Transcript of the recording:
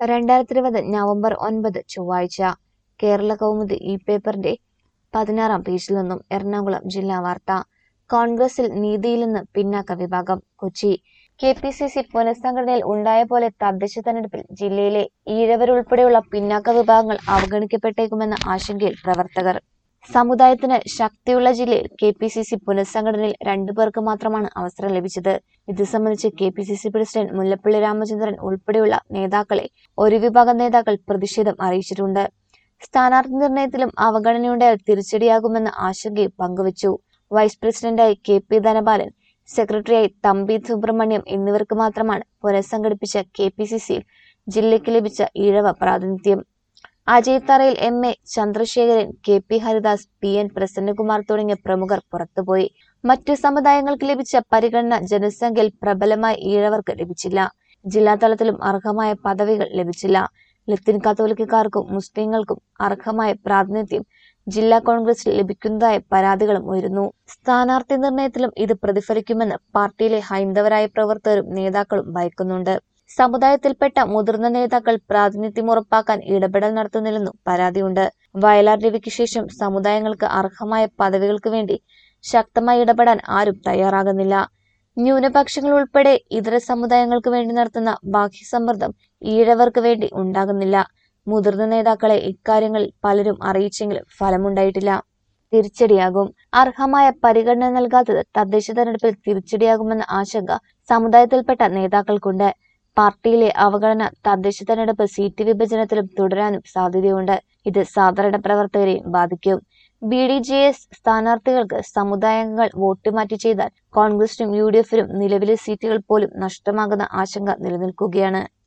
രണ്ടായിരത്തി ഇരുപത് നവംബർ ഒൻപത് ചൊവ്വാഴ്ച കേരള കൗമുദി ഈ പേപ്പറിന്റെ പതിനാറാം പേജിൽ നിന്നും എറണാകുളം ജില്ലാ വാർത്ത കോൺഗ്രസിൽ നീതിയിലെന്ന് പിന്നാക്ക വിഭാഗം Kochi K P C C പുനഃസംഘടനയിൽ ഉണ്ടായ പോലെ തദ്ദേശ തെരഞ്ഞെടുപ്പിൽ ജില്ലയിലെ ഈഴവരുൾപ്പെടെയുള്ള പിന്നാക്ക വിഭാഗങ്ങൾ അവഗണിക്കപ്പെട്ടേക്കുമെന്ന ആശങ്കയിൽ പ്രവർത്തകർ സമുദായത്തിന് ശക്തിയുള്ള ജില്ലയിൽ കെ പി സി സി പുനഃസംഘടനയിൽ രണ്ടു പേർക്ക് മാത്രമാണ് അവസരം ലഭിച്ചത് ഇത് സംബന്ധിച്ച് K P C C president Mullappally Ramachandran ഉൾപ്പെടെയുള്ള നേതാക്കളെ ഒരു വിഭാഗം നേതാക്കൾ പ്രതിഷേധം അറിയിച്ചിട്ടുണ്ട് സ്ഥാനാർത്ഥി നിർണയത്തിലും അവഗണനയുണ്ടായാൽ തിരിച്ചടിയാകുമെന്ന ആശങ്കയും പങ്കുവച്ചു വൈസ് പ്രസിഡന്റായി കെ പി ധനപാലൻ സെക്രട്ടറിയായി തമ്പി സുബ്രഹ്മണ്യം എന്നിവർക്ക് മാത്രമാണ് പുനഃസംഘടിപ്പിച്ച കെ പി സി സിയിൽ ജില്ലയ്ക്ക് ലഭിച്ച ഈഴവ പ്രാതിനിധ്യം Ajay Tharayil M A Chandrasekharan K P Haridas P N Prasannakumar തുടങ്ങിയ പ്രമുഖർ പുറത്തുപോയി മറ്റു സമുദായങ്ങൾക്ക് ലഭിച്ച പരിഗണന ജനസംഖ്യയിൽ പ്രബലമായ ഈഴവർക്ക് ലഭിച്ചില്ല ജില്ലാതലത്തിലും അർഹമായ പദവികൾ ലഭിച്ചില്ല ലത്തീൻ കത്തോലിക്കക്കാർക്കും മുസ്ലിങ്ങൾക്കും അർഹമായ പ്രാതിനിധ്യം ജില്ലാ കോൺഗ്രസിൽ ലഭിക്കുന്നതായ പരാതികളും ഉയരുന്നു സ്ഥാനാർത്ഥി നിർണയത്തിലും ഇത് പ്രതിഫലിക്കുമെന്ന് പാർട്ടിയിലെ ഹൈന്ദവരായ പ്രവർത്തകരും നേതാക്കളും ഭയക്കുന്നുണ്ട് സമുദായത്തിൽപ്പെട്ട മുതിർന്ന നേതാക്കൾ പ്രാതിനിധ്യം ഉറപ്പാക്കാൻ ഇടപെടൽ നടത്തുന്നില്ലെന്നും പരാതിയുണ്ട് വയലാർ രവിക്ക് ശേഷം സമുദായങ്ങൾക്ക് അർഹമായ പദവികൾക്ക് വേണ്ടി ശക്തമായി ഇടപെടാൻ ആരും തയ്യാറാകുന്നില്ല ന്യൂനപക്ഷങ്ങൾ ഉൾപ്പെടെ ഇതര സമുദായങ്ങൾക്ക് വേണ്ടി നടത്തുന്ന ബാഹ്യസമ്മർദ്ദം ഈഴവർക്ക് വേണ്ടി ഉണ്ടാകുന്നില്ല മുതിർന്ന നേതാക്കളെ ഇക്കാര്യങ്ങളിൽ പലരും അറിയിച്ചെങ്കിലും ഫലമുണ്ടായിട്ടില്ല തിരിച്ചടിയാകും അർഹമായ പരിഗണന നൽകാത്തത് തദ്ദേശ തെരഞ്ഞെടുപ്പിൽ തിരിച്ചടിയാകുമെന്ന ആശങ്ക സമുദായത്തിൽപ്പെട്ട നേതാക്കൾക്കുണ്ട് പാർട്ടിയിലെ അവഗണന തദ്ദേശ തെരഞ്ഞെടുപ്പ് സീറ്റ് വിഭജനത്തിലും തുടരാനും സാധ്യതയുണ്ട് ഇത് സാധാരണ പ്രവർത്തകരെയും ബാധിക്കും ബി ഡി ജെ എസ് സ്ഥാനാർത്ഥികൾക്ക് സമുദായാംഗങ്ങൾ വോട്ട് മാറ്റി ചെയ്താൽ കോൺഗ്രസിനും യു ഡി എഫിനും നിലവിലെ സീറ്റുകൾ പോലും നഷ്ടമാകുന്ന ആശങ്ക നിലനിൽക്കുകയാണ്